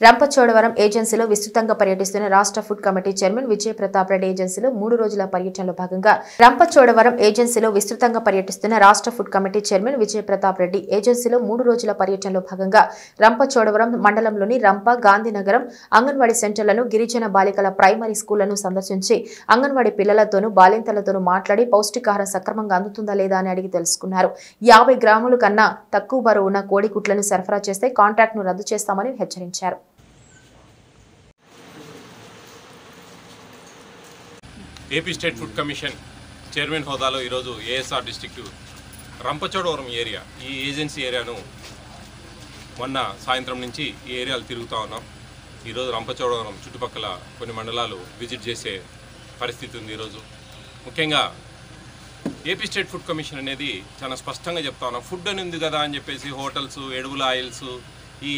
రంపచోడవరం ఏజెన్సీలో విస్తృతంగా పర్యటిస్తున్న రాష్ట్ర food committee chairman Vijaya Pratap Reddy ఏజెన్సీలో మూడు రోజుల పర్యటనలో భాగంగా రంపచోడవరం ఏజెన్సీలో విస్తృతంగా పర్యటిస్తున్న రాష్ట్ర food committee chairman Vijaya Pratap Reddy ఏజెన్సీలో మూడు రోజుల పర్యటనలో భాగంగా రంపచోడవరం మండలంలోని రంప గాంధీనగరం అంగన్వాడీ సెంటర్లను గిరిజన బాలికల ప్రైమరీ స్కూళ్లను సందర్శించి అంగన్వాడీ పిల్లలతోనూ బాలింతలతోనూ మాట్లాడి పౌష్టికాహారం సక్రమంగా అందుతుందా లేదా అని అడిగి తెలుసుకున్నారు యాభై గ్రాముల కన్నా తక్కువ బరువు ఉన్న కోడిగుడ్లను సరఫరా చేస్తే కాంట్రాక్ట్ ను రద్దు చేస్తామని హెచ్చరించారు AP state food commission chairman హోదాలో ఈరోజు ఏఎస్ఆర్ డిస్టిక్ట్ రంపచోడవరం ఏరియా ఈ ఏజెన్సీ ఏరియాను మొన్న సాయంత్రం నుంచి ఈ ఏరియాలు తిరుగుతూ ఉన్నాం ఈరోజు రంపచోడవరం చుట్టుపక్కల కొన్ని మండలాలు విజిట్ చేసే పరిస్థితి ఉంది ఈరోజు ముఖ్యంగా ఏపీ స్టేట్ ఫుడ్ కమిషన్ అనేది చాలా స్పష్టంగా చెప్తా ఉన్నాం ఫుడ్ అని ఉంది కదా అని చెప్పేసి హోటల్స్ ఎడుగుల ఆయిల్స్ ఈ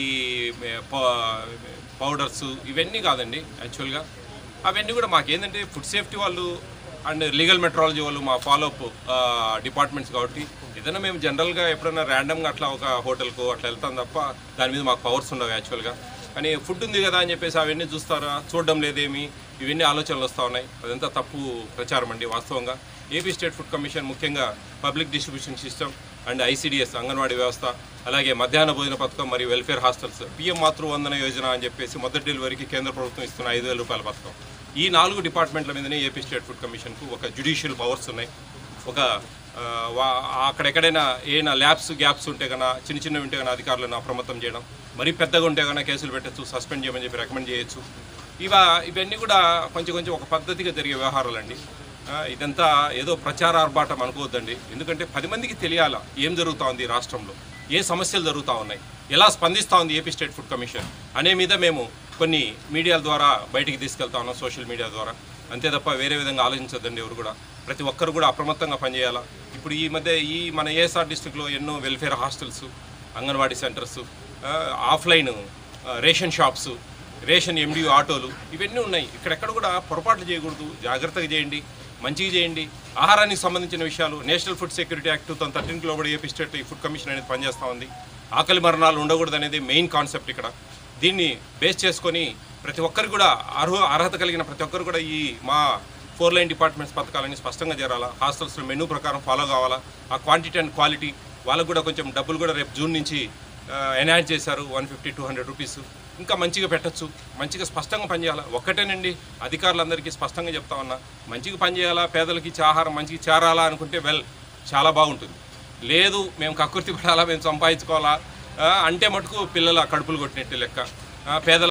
పౌ- పౌడర్స్ ఇవన్నీ కాదండి యాక్చువల్గా అవన్నీ కూడా మాకేంటంటే ఫుడ్ సేఫ్టీ వాళ్ళు అండ్ లీగల్ మెట్రాలజీ వాళ్ళు మా ఫాలోఅప్ డిపార్ట్మెంట్స్ కాబట్టి ఏదైనా మేము జనరల్గా ఎప్పుడైనా ర్యాండమ్గా అట్లా ఒక హోటల్కు అట్లా వెళ్తాం తప్ప దాని మీద మాకు పవర్స్ ఉండవు యాక్చువల్గా కానీ ఫుడ్ ఉంది కదా అని చెప్పేసి అవన్నీ చూస్తారా చూడడం లేదేమి ఇవన్నీ ఆలోచనలు వస్తూ ఉన్నాయి అదంతా తప్పు ప్రచారం అండి వాస్తవంగా ఏపీ స్టేట్ ఫుడ్ కమిషన్ ముఖ్యంగా public distribution system and ICDS anganwadi వ్యవస్థ అలాగే మధ్యాహ్న భోజన పథకం మరియు welfare hostels PM Matruvandana Yojana అని చెప్పేసి మొదటి డెలివరీకి కేంద్ర ప్రభుత్వం ఇస్తున్న ఐదు వేల రూపాయల పథకం ఈ నాలుగు డిపార్ట్మెంట్ల మీదనే ఏపీ స్టేట్ ఫుడ్ కమిషన్కు ఒక జ్యుడిషియల్ పవర్స్ ఉన్నాయి ఒక ఆ, వా- అక్కడెక్కడైనా ఏమైనా ల్యాబ్స్ గ్యాప్స్ ఉంటే కన్నా చిన్న చిన్నవి ఉంటే కన్నా అధికారులను అప్రమత్తం చేయడం మరీ పెద్దగా ఉంటే కన్నా కేసులు పెట్టచ్చు సస్పెండ్ చేయమని చెప్పి రికమెండ్ చేయొచ్చు ఇవా ఇవన్నీ కూడా కొంచెం కొంచెం ఒక పద్ధతిగా జరిగే వ్యవహారాలండి ఆ, ఇదంతా ఏదో ప్రచార ఆర్భాటం అనుకోవద్దండి ఎందుకంటే పది మందికి తెలియాలా ఏం జరుగుతూ ఉంది ఈ రాష్ట్రంలో ఏ సమస్యలు జరుగుతూ ఉన్నాయి ఎలా స్పందిస్తూ ఉంది ఏపీ స్టేట్ ఫుడ్ కమిషన్ అనే మీద మేము కొన్ని మీడియాల ద్వారా బయటికి తీసుకెళ్తా ఉన్నాం సోషల్ మీడియా ద్వారా అంతే తప్ప వేరే విధంగా ఆలోచించద్దండి ఎవరు కూడా ప్రతి ఒక్కరు కూడా అప్రమత్తంగా పనిచేయాలా ఇప్పుడు ఈ మధ్య ఈ మన ఏఎస్ఆర్ డిస్టిక్లో ఎన్నో welfare hostels anganwadi centres offline ration shops ration MDU ఆటోలు ఇవన్నీ ఉన్నాయి ఇక్కడెక్కడ కూడా పొరపాట్లు చేయకూడదు జాగ్రత్తగా చేయండి మంచిగా చేయండి ఆహారానికి సంబంధించిన విషయాలు national food security act two thousand థర్టీన్కి లోబడి ఏపీ స్టేట్ ఈ ఫుడ్ కమిషన్ అనేది పనిచేస్తూ ఉంది ఆకలి మరణాలు ఉండకూడదు అనేది మెయిన్ కాన్సెప్ట్ ఇక్కడ దీన్ని బేస్ చేసుకొని ప్రతి ఒక్కరు కూడా అర్హ అర్హత కలిగిన ప్రతి ఒక్కరు కూడా ఈ మా ఫోర్ లైన్ డిపార్ట్మెంట్స్ పథకాలని స్పష్టంగా చేరాలా హాస్టల్స్లో మెనూ ప్రకారం ఫాలో కావాలా ఆ క్వాంటిటీ అండ్ క్వాలిటీ వాళ్ళకు కూడా కొంచెం డబ్బులు కూడా రేపు జూన్ నుంచి ఎన్హాన్స్ చేశారు one fifty two hundred rupees ఇంకా మంచిగా పెట్టచ్చు మంచిగా స్పష్టంగా పనిచేయాలా ఒక్కటేనండి అధికారులందరికీ స్పష్టంగా చెప్తా ఉన్నా మంచిగా పనిచేయాలా పేదలకి ఇచ్చే ఆహారం మంచిగా చేరాలా అనుకుంటే వెల్ చాలా బాగుంటుంది లేదు మేము కక్కుర్తి పడాలా మేము సంపాదించుకోవాలా ఆ, అంటే మటుకు పిల్లల కడుపులు కొట్టినట్టు లెక్క ఆ, పేదల